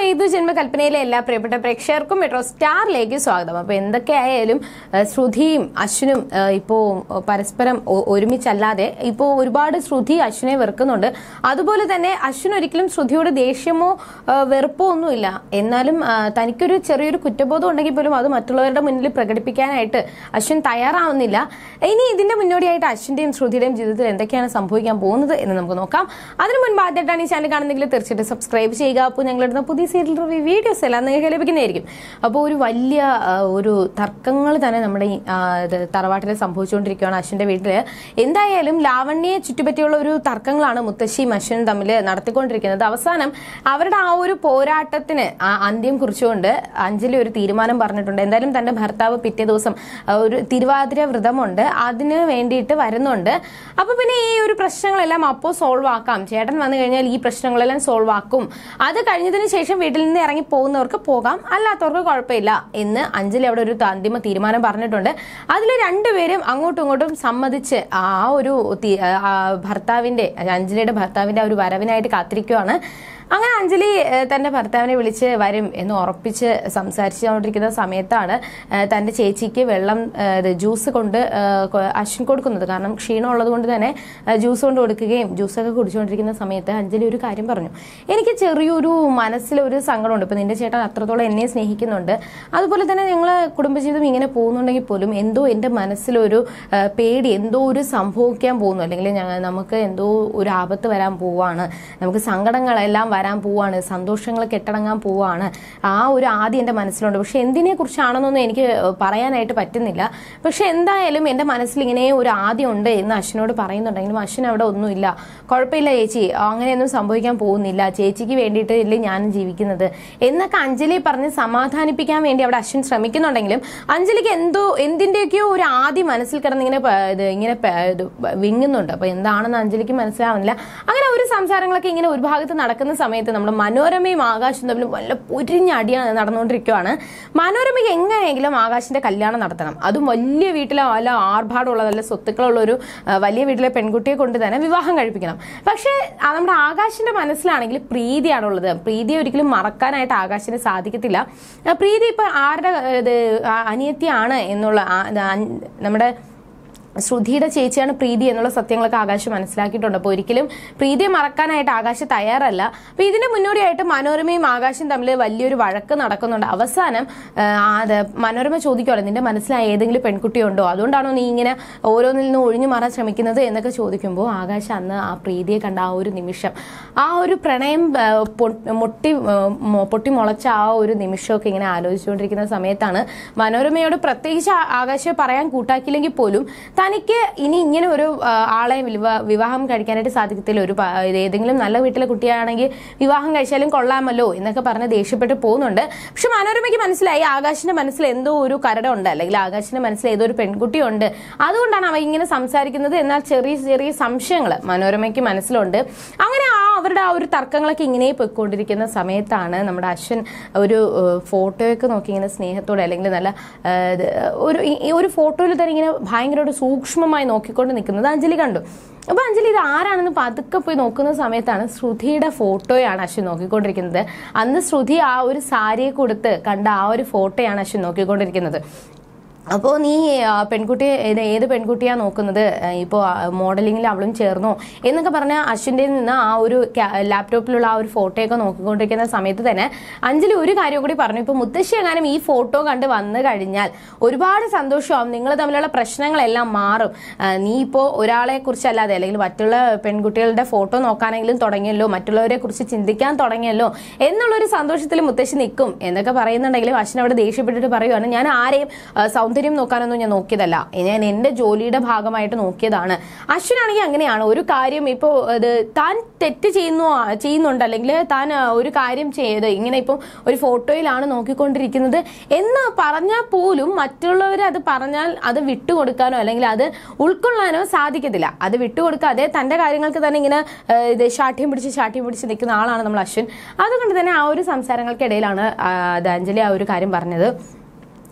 ഏതു ജന്മകൽപ്പനയിലെ എല്ലാ പ്രിയപ്പെട്ട പ്രേക്ഷകർക്കും മെട്രോ സ്റ്റാറിലേക്ക് സ്വാഗതം അപ്പൊ എന്തൊക്കെയായാലും ആ, ശ്രുതിയും അശ്വിനും ആ, ഇപ്പോ പരസ്പരം ഒ- ഒരുമിച്ചല്ലാതെ ഇപ്പോ ഒരുപാട് ശ്രുതി അശ്വിനെ വെറുക്കുന്നുണ്ട് അതുപോലെ തന്നെ അശ്വിൻ ഒരിക്കലും ശ്രുതിയോട് ദേഷ്യമോ ആ, വെറുപ്പോ ഒന്നുമില്ല എന്നാലും ആ, തനിക്കൊരു ചെറിയൊരു കുറ്റബോധം ഉണ്ടെങ്കിൽ പോലും അത് മറ്റുള്ളവരുടെ മുന്നിൽ പ്രകടിപ്പിക്കാനായിട്ട് അശ്വിൻ തയ്യാറാവുന്നില്ല ഇനി ഇതിന്റെ മുന്നോടിയായിട്ട് അശ്വിന്റെയും ശ്രുതിയുടെയും ജീവിതത്തിൽ എന്തൊക്കെയാണ് സംഭവിക്കാൻ പോകുന്നത് എന്ന് നമുക്ക് നോക്കാം അതിനു മുൻപ് ആദ്യമായിട്ടാണ് ഈ ചാനൽ കാണുന്നെങ്കിൽ തീർച്ചയായിട്ടും സബ്സ്ക്രൈബ് ചെയ്യുക അപ്പോൾ ഞങ്ങളിടുന്ന പുതിയ സീരിയൽ റിവ്യൂ വീഡിയോസ് എല്ലാം നിങ്ങൾക്ക് ലഭിക്കുന്നതായിരിക്കും അപ്പോൾ ഒരു വലിയ ആ, ഒരു തർക്കങ്ങൾ തന്നെ നമ്മുടെ ഈ, ആ, ഇത് തറവാട്ടിൽ സംഭവിച്ചുകൊണ്ടിരിക്കുകയാണ് അശ്വിന്റെ വീട്ടിൽ എന്തായാലും ലാവണ്യയെ ചുറ്റിപ്പറ്റിയുള്ള ഒരു തർക്കങ്ങളാണ് മുത്തശ്ശിയും അശ്വിനും തമ്മിൽ നടത്തിക്കൊണ്ടിരിക്കുന്നത് അവസാനം അവരുടെ ആ ഒരു പോരാട്ടത്തിന് ആ അന്ത്യം കുറിച്ചുകൊണ്ട് അഞ്ജലി ഒരു തീരുമാനം പറഞ്ഞിട്ടുണ്ട് എന്തായാലും തന്റെ ഭർത്താവ് പിറ്റേ ദിവസം ആ, ഒരു തിരുവാതിര വ്രതമുണ്ട് അതിന് വേണ്ടിയിട്ട് വരുന്നുണ്ട് അപ്പൊ പിന്നെ ഈ ഒരു പ്രശ്നങ്ങളെല്ലാം അപ്പോൾ സോൾവ് ആക്കാം ചേട്ടൻ വന്നു കഴിഞ്ഞാൽ ഈ പ്രശ്നങ്ങളെല്ലാം സോൾവ് ആക്കും അത് കഴിഞ്ഞതിന് ശേഷം വീട്ടിൽ നിന്ന് ഇറങ്ങി പോകുന്നവർക്ക് പോകാം അല്ലാത്തവർക്ക് കുഴപ്പമില്ല എന്ന് അഞ്ജലി അവിടെ ഒരു അന്തിമ തീരുമാനം പറഞ്ഞിട്ടുണ്ട് അതിൽ രണ്ടുപേരും അങ്ങോട്ടും ഇങ്ങോട്ടും സമ്മതിച്ച് ആ ഒരു തി- ആ ഭർത്താവിന്റെ അഞ്ജലിയുടെ ഭർത്താവിന്റെ ആ ഒരു വരവിനായിട്ട് കാത്തിരിക്കുവാണ് അങ്ങനെ അഞ്ജലി ഏഹ്, തന്റെ ഭർത്താവിനെ വിളിച്ച് വരും എന്ന് ഉറപ്പിച്ച് സംസാരിച്ചുകൊണ്ടിരിക്കുന്ന സമയത്താണ് ഏഹ്, തന്റെ ചേച്ചിക്ക് വെള്ളം ഏഹ്, ഇത് ജ്യൂസ് കൊണ്ട് ഏഹ്, കൊ- അശ്വിൻ കൊടുക്കുന്നത് കാരണം ക്ഷീണം ഉള്ളത് കൊണ്ട് തന്നെ ഏഹ്, ജ്യൂസ് കൊണ്ട് കൊടുക്കുകയും ജ്യൂസൊക്കെ കുടിച്ചുകൊണ്ടിരിക്കുന്ന സമയത്ത് അഞ്ജലി ഒരു കാര്യം പറഞ്ഞു എനിക്ക് ചെറിയൊരു മനസ്സിലൊരു സങ്കടമുണ്ട് ഇപ്പൊ നിന്റെ ചേട്ടൻ അത്രത്തോളം എന്നെ സ്നേഹിക്കുന്നുണ്ട് അതുപോലെ തന്നെ ഞങ്ങൾ കുടുംബജീവിതം ഇങ്ങനെ പോകുന്നുണ്ടെങ്കിൽ പോലും എന്തോ എൻ്റെ മനസ്സിലൊരു ആ, പേടി എന്തോ ഒരു സംഭവിക്കാൻ പോകുന്നു അല്ലെങ്കിൽ ഞങ്ങൾ നമുക്ക് എന്തോ ഒരു ആപത്ത് വരാൻ പോവാണ് നമുക്ക് സങ്കടങ്ങളെല്ലാം വരാൻ പോവാണ് സന്തോഷങ്ങൾ കെട്ടടങ്ങാൻ പോവാണ് ആ ഒരു ആദ്യം എൻ്റെ മനസ്സിലുണ്ട് പക്ഷെ എന്തിനെ കുറിച്ചാണെന്നൊന്നും എനിക്ക് പറയാനായിട്ട് പറ്റുന്നില്ല പക്ഷെ എന്തായാലും എൻ്റെ മനസ്സിൽ ഇങ്ങനെ ഒരു ആദ്യം ഉണ്ട് എന്ന് അശ്വിനോട് പറയുന്നുണ്ടെങ്കിലും അശ്വിൻ അവിടെ ഒന്നുമില്ല കുഴപ്പമില്ല ചേച്ചി അങ്ങനെയൊന്നും സംഭവിക്കാൻ പോകുന്നില്ല ചേച്ചിക്ക് വേണ്ടിയിട്ട് ഇല്ലേ ഞാനും ജീവിക്കുന്നത് എന്നൊക്കെ അഞ്ജലി പറഞ്ഞ് സമാധാനിപ്പിക്കാൻ വേണ്ടി അവിടെ അശ്വിൻ ശ്രമിക്കുന്നുണ്ടെങ്കിലും അഞ്ജലിക്ക് എന്തോ എന്തിന്റെയൊക്കെയോ ഒരു ആദ്യം മനസ്സിൽ കിടന്ന് ഇങ്ങനെ പ- ഇത് ഇങ്ങനെ പ- ഇത് വിങ്ങുന്നുണ്ട് അപ്പൊ എന്താണെന്ന് അഞ്ജലിക്ക് മനസ്സിലാവുന്നില്ല അങ്ങനെ ഒരു സംസാരങ്ങളൊക്കെ ഇങ്ങനെ ഒരു ഭാഗത്ത് നടക്കുന്ന സമയത്ത് നമ്മുടെ മനോരമയും ആകാശും തമ്മിൽ വല്ല പൊരിഞ്ഞ അടിയാണ് നടന്നുകൊണ്ടിരിക്കുകയാണ് മനോരമയ്ക്ക് എങ്ങനെയെങ്കിലും ആകാശിന്റെ കല്യാണം നടത്തണം അതും വലിയ വീട്ടിലെ വല്ല ആർഭാടമുള്ള നല്ല സ്വത്തുക്കളുള്ള ഒരു ആ, വലിയ വീട്ടിലെ പെൺകുട്ടിയെ കൊണ്ട് തന്നെ വിവാഹം കഴിപ്പിക്കണം പക്ഷേ ആ, നമ്മുടെ ആകാശിന്റെ മനസ്സിലാണെങ്കിൽ പ്രീതിയാണുള്ളത് പ്രീതിയെ ഒരിക്കലും മറക്കാനായിട്ട് ആകാശിന് സാധിക്കത്തില്ല ആ, പ്രീതി ഇപ്പൊ ആരുടെ ആ, ഇത് ആ, അനിയത്തിയാണ് എന്നുള്ള ആ, ഇത് അൻ- നമ്മുടെ ശ്രുതിയുടെ ചേച്ചിയാണ് പ്രീതി എന്നുള്ള സത്യങ്ങളൊക്കെ ആകാശ് മനസ്സിലാക്കിയിട്ടുണ്ട് അപ്പോൾ ഒരിക്കലും പ്രീതിയെ മറക്കാനായിട്ട് ആകാശ് തയ്യാറല്ല അപ്പൊ ഇതിന് മുന്നോടിയായിട്ട് മനോരമയും ആകാശും തമ്മിൽ വലിയൊരു വഴക്ക് നടക്കുന്നുണ്ട് അവസാനം ആ, അത് മനോരമ ചോദിക്കുമല്ലോ നിന്റെ മനസ്സിൽ ഏതെങ്കിലും പെൺകുട്ടിയുണ്ടോ അതുകൊണ്ടാണോ നീ ഇങ്ങനെ ഓരോന്നിൽ നിന്ന് ഒഴിഞ്ഞു മാറാൻ ശ്രമിക്കുന്നത് എന്നൊക്കെ ചോദിക്കുമ്പോൾ ആകാശ് അന്ന് ആ പ്രീതിയെ കണ്ട ആ ഒരു നിമിഷം ആ ഒരു പ്രണയം ആ, പൊ- മൊട്ടി ആ, മൊ- പൊട്ടി മുളച്ച ആ ഒരു നിമിഷമൊക്കെ ഇങ്ങനെ ആലോചിച്ചുകൊണ്ടിരിക്കുന്ന സമയത്താണ് മനോരമയോട് പ്രത്യേകിച്ച് ആ- ആകാശ് പറയാൻ കൂട്ടാക്കിയില്ലെങ്കിൽ പോലും തനിക്ക് ഇനി ഇങ്ങനെ ഒരു ആ, ആളെ വിവാ- വിവാഹം കഴിക്കാനായിട്ട് സാധിക്കത്തില്ല ഒരു പ- ഇത് ഏതെങ്കിലും നല്ല വീട്ടിലെ കുട്ടിയാണെങ്കിൽ വിവാഹം കഴിച്ചാലും കൊള്ളാമല്ലോ എന്നൊക്കെ പറഞ്ഞ് ദേഷ്യപ്പെട്ട് പോകുന്നുണ്ട് പക്ഷെ മനോരമയ്ക്ക് മനസ്സിലായി ആകാശിന്റെ മനസ്സിൽ എന്തോ ഒരു കരടുണ്ട് അല്ലെങ്കിൽ ആകാശിന്റെ മനസ്സിൽ ഏതോ ഒരു പെൺകുട്ടിയുണ്ട് അതുകൊണ്ടാണ് അവ ഇങ്ങനെ സംസാരിക്കുന്നത് എന്നാൽ ചെറിയ ചെറിയ സംശയങ്ങൾ മനോരമയ്ക്ക് മനസ്സിലുണ്ട് അങ്ങനെ ആ അവരുടെ ആ ഒരു തർക്കങ്ങളൊക്കെ ഇങ്ങനെ പോയിക്കൊണ്ടിരിക്കുന്ന സമയത്താണ് നമ്മുടെ അശ്വൻ ഒരു ഏഹ്, ഫോട്ടോയൊക്കെ നോക്കി ഇങ്ങനെ സ്നേഹത്തോടെ അല്ലെങ്കിൽ നല്ല ഏഹ്, ഇത് ഒരു ഈ- ഈ ഒരു ഫോട്ടോയിൽ തന്നെ ഇങ്ങനെ ഭയങ്കര ഒരു സൂക്ഷ്മമായി നോക്കിക്കൊണ്ട് നിൽക്കുന്നത് അഞ്ജലി കണ്ടു അപ്പൊ അഞ്ജലി ഇത് ആരാണെന്ന് പതുക്കെ പോയി നോക്കുന്ന സമയത്താണ് ശ്രുതിയുടെ ഫോട്ടോയാണ് അശ്വിൻ നോക്കിക്കൊണ്ടിരിക്കുന്നത് അന്ന് ശ്രുതി ആ ഒരു സാരിയെ കൊടുത്ത് കണ്ട ആ ഒരു ഫോട്ടോയാണ് അശ്വിൻ നോക്കിക്കൊണ്ടിരിക്കുന്നത് അപ്പോൾ നീ ആ, പെൺകുട്ടിയെ ഏത് ഏത് പെൺകുട്ടിയാ നോക്കുന്നത് ആ, ഇപ്പോൾ മോഡലിംഗിൽ അവളും ചേർന്നോ എന്നൊക്കെ പറഞ്ഞ അശ്വിൻ്റെ നിന്ന് ആ ഒരു ക്യാ- ലാപ്ടോപ്പിലുള്ള ആ ഒരു ഫോട്ടോയൊക്കെ നോക്കിക്കൊണ്ടിരിക്കുന്ന സമയത്ത് തന്നെ അഞ്ജലി ഒരു കാര്യം കൂടി പറഞ്ഞു ഇപ്പോൾ മുത്തശ്ശി എങ്ങാനും ഈ ഫോട്ടോ കണ്ട് വന്നു കഴിഞ്ഞാൽ ഒരുപാട് സന്തോഷമാവും നിങ്ങൾ തമ്മിലുള്ള പ്രശ്നങ്ങളെല്ലാം മാറും ആ, നീ ഇപ്പോൾ ഒരാളെ കുറിച്ചല്ലാതെ അല്ലെങ്കിൽ മറ്റുള്ള പെൺകുട്ടികളുടെ ഫോട്ടോ നോക്കാനെങ്കിലും തുടങ്ങിയല്ലോ മറ്റുള്ളവരെ കുറിച്ച് ചിന്തിക്കാൻ തുടങ്ങിയല്ലോ എന്നുള്ളൊരു സന്തോഷത്തിൽ മുത്തശ്ശി നിൽക്കും എന്നൊക്കെ പറയുന്നുണ്ടെങ്കിലും അശ്വിൻ അവിടെ ദേഷ്യപ്പെട്ടിട്ട് പറയുവാണ് ഞാൻ ആരെയും ആ, സൗന്ദര്യം നോക്കാനൊന്നും ഞാൻ നോക്കിയതല്ല ഞാൻ എന്റെ ജോലിയുടെ ഭാഗമായിട്ട് നോക്കിയതാണ് അശ്വിനാണെങ്കിൽ അങ്ങനെയാണ് ഒരു കാര്യം ഇപ്പോൾ ഇത് താൻ തെറ്റ് ചെയ്യുന്നു ചെയ്യുന്നുണ്ട് അല്ലെങ്കിൽ താൻ ആ, ഒരു കാര്യം ചെയ്ത് ഇങ്ങനെ ഇപ്പോൾ ഒരു ഫോട്ടോയിലാണ് നോക്കിക്കൊണ്ടിരിക്കുന്നത് എന്ന് പറഞ്ഞാൽ പോലും മറ്റുള്ളവർ അത് പറഞ്ഞാൽ അത് വിട്ടുകൊടുക്കാനോ അല്ലെങ്കിൽ അത് ഉൾക്കൊള്ളാനോ സാധിക്കത്തില്ല അത് വിട്ടുകൊടുക്കാതെ തന്റെ കാര്യങ്ങൾക്ക് തന്നെ ഇങ്ങനെ ആ, ഇത് ശാഠ്യം പിടിച്ച് ശാഠ്യം പിടിച്ച് നിൽക്കുന്ന ആളാണ് നമ്മൾ അശ്വിൻ അതുകൊണ്ട് തന്നെ ആ ഒരു സംസാരങ്ങൾക്കിടയിലാണ് ആ, അത് അഞ്ജലി ആ ഒരു കാര്യം പറഞ്ഞത്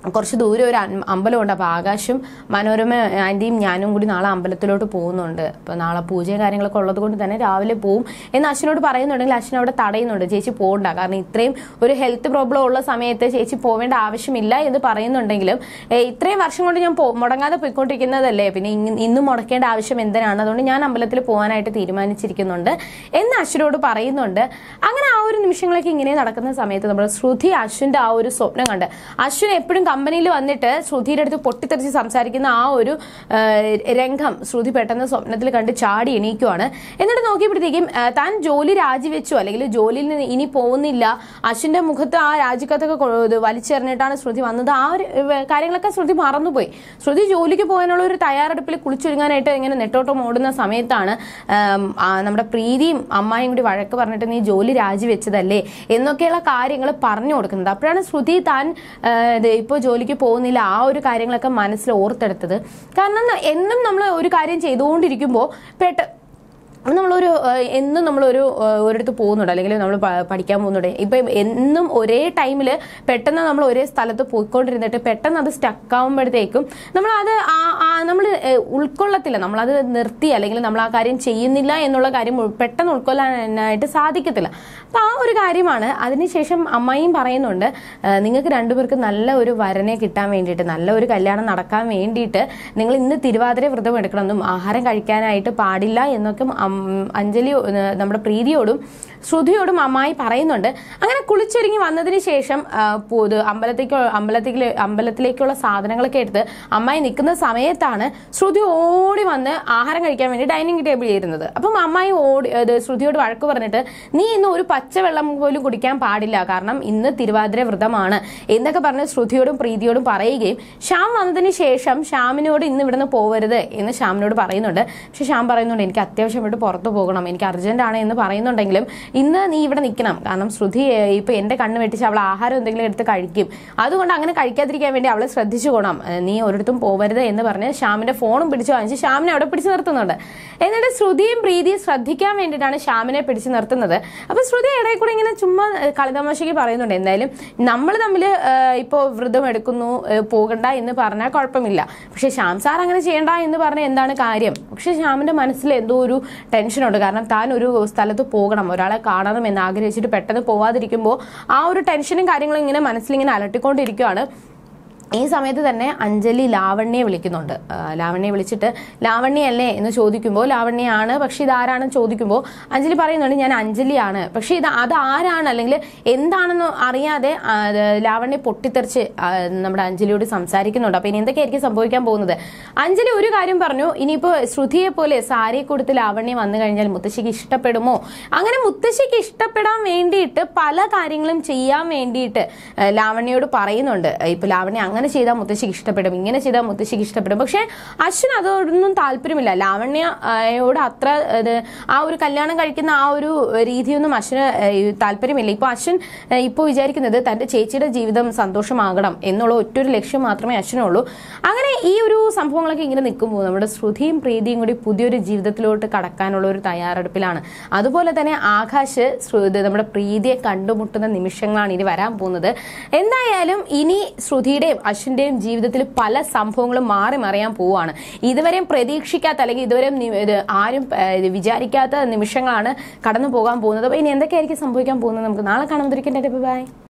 കുറച്ച് ദൂരെ ഒരു അൻ- അമ്പലമുണ്ട് അപ്പോൾ ആകാശും മനോരമ ആൻറ്റിയും ഞാനും കൂടി നാളെ അമ്പലത്തിലോട്ട് പോകുന്നുണ്ട് അപ്പോൾ നാളെ പൂജയും കാര്യങ്ങളൊക്കെ ഉള്ളത് കൊണ്ട് തന്നെ രാവിലെ പോവും എന്ന് അശ്വിനോട് പറയുന്നുണ്ടെങ്കിൽ അശ്വിൻ അവിടെ തടയുന്നുണ്ട് ചേച്ചി പോകണ്ട കാരണം ഇത്രയും ഒരു ഹെൽത്ത് പ്രോബ്ലം ഉള്ള സമയത്ത് ചേച്ചി പോവേണ്ട ആവശ്യമില്ല എന്ന് പറയുന്നുണ്ടെങ്കിലും ഏ, ഇത്രയും വർഷം കൊണ്ട് ഞാൻ പോ- മുടങ്ങാതെ പോയിക്കൊണ്ടിരിക്കുന്നതല്ലേ പിന്നെ ഇങ് ഇന്നും മുടക്കേണ്ട ആവശ്യം എന്തിനാണ് അതുകൊണ്ട് ഞാൻ അമ്പലത്തിൽ പോകാനായിട്ട് തീരുമാനിച്ചിരിക്കുന്നുണ്ട് എന്ന് അശ്വിനോട് പറയുന്നുണ്ട് അങ്ങനെ ആ ഒരു നിമിഷങ്ങളൊക്കെ ഇങ്ങനെ നടക്കുന്ന സമയത്ത് നമ്മൾ ശ്രുതി അശ്വിന്റെ ആ ഒരു സ്വപ്നം കണ്ട് അശ്വിൻ എപ്പോഴും കമ്പനിയിൽ വന്നിട്ട് ശ്രുതിയുടെ അടുത്ത് പൊട്ടിത്തെറിച്ച് സംസാരിക്കുന്ന ആ ഒരു ആ, രംഗം ശ്രുതി പെട്ടെന്ന് സ്വപ്നത്തിൽ കണ്ട് ചാടി എണീക്കുവാണ് എന്നിട്ട് നോക്കിയപ്പോഴത്തേക്കും ആ, താൻ ജോലി രാജിവെച്ചു അല്ലെങ്കിൽ ജോലിയിൽ നിന്ന് ഇനി പോകുന്നില്ല അശ്വിന്റെ മുഖത്ത് ആ രാജിക്കത്തൊക്കെ കൊ- ഇത് വലിച്ചെറിഞ്ഞിട്ടാണ് ശ്രുതി വന്നത് ആ ഒരു ഏ, കാര്യങ്ങളൊക്കെ ശ്രുതി മറന്നുപോയി ശ്രുതി ജോലിക്ക് പോകാനുള്ള ഒരു തയ്യാറെടുപ്പിൽ കുളിച്ചൊരുങ്ങാനായിട്ട് ഇങ്ങനെ നെട്ടോട്ടം ഓടുന്ന സമയത്താണ് ആം, ആ, നമ്മുടെ പ്രീതിയും അമ്മായും കൂടി വഴക്ക് പറഞ്ഞിട്ട് നീ ജോലി രാജിവെച്ചതല്ലേ എന്നൊക്കെയുള്ള കാര്യങ്ങൾ പറഞ്ഞു കൊടുക്കുന്നത് അപ്പോഴാണ് ശ്രുതി താൻ ആ, ഇത് ഇപ്പോൾ ജോലിക്ക് പോകുന്നില്ല ആ ഒരു കാര്യങ്ങളൊക്കെ മനസ്സിൽ ഓർത്തെടുത്തത് കാരണം എന്നും നമ്മൾ ഒരു കാര്യം ചെയ്തുകൊണ്ടിരിക്കുമ്പോൾ പെട്ട നമ്മളൊരു ഏഹ്, എന്നും നമ്മളൊരു ഏഹ്, ഒരിടത്ത് പോകുന്നുണ്ട് അല്ലെങ്കിൽ നമ്മൾ പ- പഠിക്കാൻ പോകുന്നുണ്ട് ഇപ്പം എന്നും ഒരേ ടൈമിൽ പെട്ടെന്ന് നമ്മൾ ഒരേ സ്ഥലത്ത് പോയിക്കൊണ്ടിരുന്നിട്ട് പെട്ടെന്ന് അത് സ്റ്റക്ക് ആകുമ്പോഴത്തേക്കും നമ്മൾ അത് നമ്മൾ ഉൾക്കൊള്ളത്തില്ല നമ്മളത് നിർത്തി അല്ലെങ്കിൽ നമ്മൾ ആ കാര്യം ചെയ്യുന്നില്ല എന്നുള്ള കാര്യം ഉൾ- പെട്ടെന്ന് ഉൾക്കൊള്ളാനായിട്ട് സാധിക്കത്തില്ല അപ്പം ആ ഒരു കാര്യമാണ് അതിനുശേഷം അമ്മയും പറയുന്നുണ്ട് ഏഹ്, നിങ്ങൾക്ക് രണ്ടുപേർക്ക് നല്ല ഒരു വരനെ കിട്ടാൻ വേണ്ടിയിട്ട് നല്ല ഒരു കല്യാണം നടക്കാൻ വേണ്ടിയിട്ട് നിങ്ങൾ ഇന്ന് തിരുവാതിര വ്രതം എടുക്കണമെന്നും ആഹാരം കഴിക്കാനായിട്ട് പാടില്ല എന്നൊക്കെ അം- അഞ്ജലി ഏഹ്, നമ്മുടെ പ്രീതിയോടും ശ്രുതിയോടും അമ്മായി പറയുന്നുണ്ട് അങ്ങനെ കുളിച്ചൊരുങ്ങി വന്നതിന് ശേഷം ആ, പു- ഇത് അമ്പലത്തേക്ക് അമ്പലത്തിലേക്ക് അമ്പലത്തിലേക്കുള്ള സാധനങ്ങളൊക്കെ എടുത്ത് അമ്മായി നിൽക്കുന്ന സമയത്താണ് ശ്രുതി ഓടി വന്ന് ആഹാരം കഴിക്കാൻ വേണ്ടി ഡൈനിങ് ടേബിളിൽ ഇരുന്നത് അപ്പം അമ്മായി ഓടി ഇത് ശ്രുതിയോട് വഴക്ക് പറഞ്ഞിട്ട് നീ ഇന്ന് ഒരു പച്ചവെള്ളം പോലും കുടിക്കാൻ പാടില്ല കാരണം ഇന്ന് തിരുവാതിര വ്രതമാണ് എന്നൊക്കെ പറഞ്ഞ് ശ്രുതിയോടും പ്രീതിയോടും പറയുകയും ശ്യാം വന്നതിന് ശേഷം ശ്യാമിനോട് ഇന്ന് ഇവിടുന്ന് പോവരുത് എന്ന് ശ്യാമിനോട് പറയുന്നുണ്ട് പക്ഷെ ശ്യാം പറയുന്നുണ്ട് എനിക്ക് അത്യാവശ്യം ഇവിടെ പുറത്ത് പോകണം എനിക്ക് അർജന്റ് ആണ് എന്ന് പറയുന്നുണ്ടെങ്കിലും ഇന്ന് നീ ഇവിടെ നിൽക്കണം കാരണം ശ്രുതി ഏഹ്, ഇപ്പൊ എന്റെ കണ്ണ് വെട്ടിച്ച് അവൾ ആഹാരം എന്തെങ്കിലും എടുത്ത് കഴിക്കും അതുകൊണ്ട് അങ്ങനെ കഴിക്കാതിരിക്കാൻ വേണ്ടി അവളെ ശ്രദ്ധിച്ചു പോകണം ഏഹ്, നീ ഒരിടത്തും പോവരുത് എന്ന് പറഞ്ഞ് ശ്യാമിന്റെ ഫോണും പിടിച്ചു വാങ്ങിച്ച് ശ്യാമിനെ അവിടെ പിടിച്ചു നിർത്തുന്നുണ്ട് എന്നിട്ട് ശ്രുതിയും പ്രീതിയും ശ്രദ്ധിക്കാൻ വേണ്ടിയിട്ടാണ് ശ്യാമിനെ പിടിച്ചു നിർത്തുന്നത് അപ്പൊ ശ്രുതി ഇടയിൽ കൂടെ ഇങ്ങനെ ചുമ്മാ ഏഹ്, കളിതമാശയ്ക്ക് പറയുന്നുണ്ട് എന്തായാലും നമ്മൾ തമ്മിൽ ഇപ്പോൾ വ്രതം എടുക്കുന്നു ഏഹ്, പോകണ്ട എന്ന് പറഞ്ഞാൽ കുഴപ്പമില്ല പക്ഷെ ശ്യാം സാർ അങ്ങനെ ചെയ്യണ്ട എന്ന് പറഞ്ഞാൽ എന്താണ് കാര്യം പക്ഷെ ശ്യാമിന്റെ മനസ്സിൽ എന്തോ ഒരു ടെൻഷനുണ്ട് കാരണം താൻ ഒരു സ്ഥലത്ത് പോകണം ഒരാളെ കാണണം എന്ന് ആഗ്രഹിച്ചിട്ട് പെട്ടെന്ന് പോവാതിരിക്കുമ്പോൾ ആ ഒരു ടെൻഷനും കാര്യങ്ങളും ഇങ്ങനെ മനസ്സിലിങ്ങനെ അലട്ടിക്കൊണ്ടിരിക്കുകയാണ് ഈ സമയത്ത് തന്നെ അഞ്ജലി ലാവണ്യെ വിളിക്കുന്നുണ്ട് ആ, ലാവണ്യെ വിളിച്ചിട്ട് ലാവണ്യല്ലേ എന്ന് ചോദിക്കുമ്പോൾ ലാവണ്യാണ് പക്ഷെ ഇതാരാണെന്ന് ചോദിക്കുമ്പോൾ അഞ്ജലി പറയുന്നുണ്ട് ഞാൻ അഞ്ജലിയാണ് പക്ഷെ ഇത് അത് ആരാണ് അല്ലെങ്കിൽ എന്താണെന്ന് അറിയാതെ ആ, അത് ലാവണ്യ പൊട്ടിത്തെറിച്ച് ആ, നമ്മുടെ അഞ്ജലിയോട് സംസാരിക്കുന്നുണ്ട് അപ്പൊ ഇനി എന്തൊക്കെയായിരിക്കും സംഭവിക്കാൻ പോകുന്നത് അഞ്ജലി ഒരു കാര്യം പറഞ്ഞു ഇനിയിപ്പോ ശ്രുതിയെ പോലെ സാരി കൊടുത്ത് ലാവണ്യ വന്നു കഴിഞ്ഞാൽ മുത്തശ്ശിക്ക് ഇഷ്ടപ്പെടുമോ അങ്ങനെ മുത്തശ്ശിക്ക് ഇഷ്ടപ്പെടാൻ വേണ്ടിയിട്ട് പല കാര്യങ്ങളും ചെയ്യാൻ വേണ്ടിയിട്ട് ഏഹ്, ലാവണ്യയോട് പറയുന്നുണ്ട് ഇപ്പൊ ലാവണ്യ അങ്ങനെ ചെയ്താൽ മുത്തശ്ശിക്ക് ഇഷ്ടപ്പെടും ഇങ്ങനെ ചെയ്താൽ മുത്തശ്ശിക്ക് ഇഷ്ടപ്പെടും പക്ഷെ അശ്വിൻ അതോടൊന്നും താല്പര്യമില്ല ലാവണ്യയോട് അത്ര ഇത് ആ ഒരു കല്യാണം കഴിക്കുന്ന ആ ഒരു രീതിയൊന്നും അശ്വിന് ഏഹ്, താല്പര്യമില്ല ഇപ്പൊ അശ്വിൻ ഏഹ്, ഇപ്പൊ വിചാരിക്കുന്നത് തന്റെ ചേച്ചിയുടെ ജീവിതം സന്തോഷമാകണം എന്നുള്ള ഒറ്റൊരു ലക്ഷ്യം മാത്രമേ അശ്വിനുള്ളൂ അങ്ങനെ ഈ ഒരു സംഭവങ്ങളൊക്കെ ഇങ്ങനെ നിൽക്കുമ്പോൾ നമ്മുടെ ശ്രുതിയും പ്രീതിയും കൂടി പുതിയൊരു ജീവിതത്തിലോട്ട് കടക്കാനുള്ള ഒരു തയ്യാറെടുപ്പിലാണ് അതുപോലെ തന്നെ ആകാശ് ശ്രു- ഇത് നമ്മുടെ പ്രീതിയെ കണ്ടുമുട്ടുന്ന നിമിഷങ്ങളാണ് ഇനി വരാൻ പോകുന്നത് എന്തായാലും ഇനി ശ്രുതിയുടെയും അശ്വിന്റെയും ജീവിതത്തിൽ പല സംഭവങ്ങളും മാറി മറിയാൻ പോവാണ് ഇതുവരെയും പ്രതീക്ഷിക്കാത്ത അല്ലെങ്കിൽ ഇതുവരെയും നി- ഇത് ആരും ഏഹ്, ഇത് വിചാരിക്കാത്ത നിമിഷങ്ങളാണ് കടന്നു പോകാൻ പോകുന്നത് അപ്പൊ ഇനി എന്തൊക്കെയായിരിക്കും സംഭവിക്കാൻ പോകുന്നത് നമുക്ക് നാളെ കാണാൻ ബൈ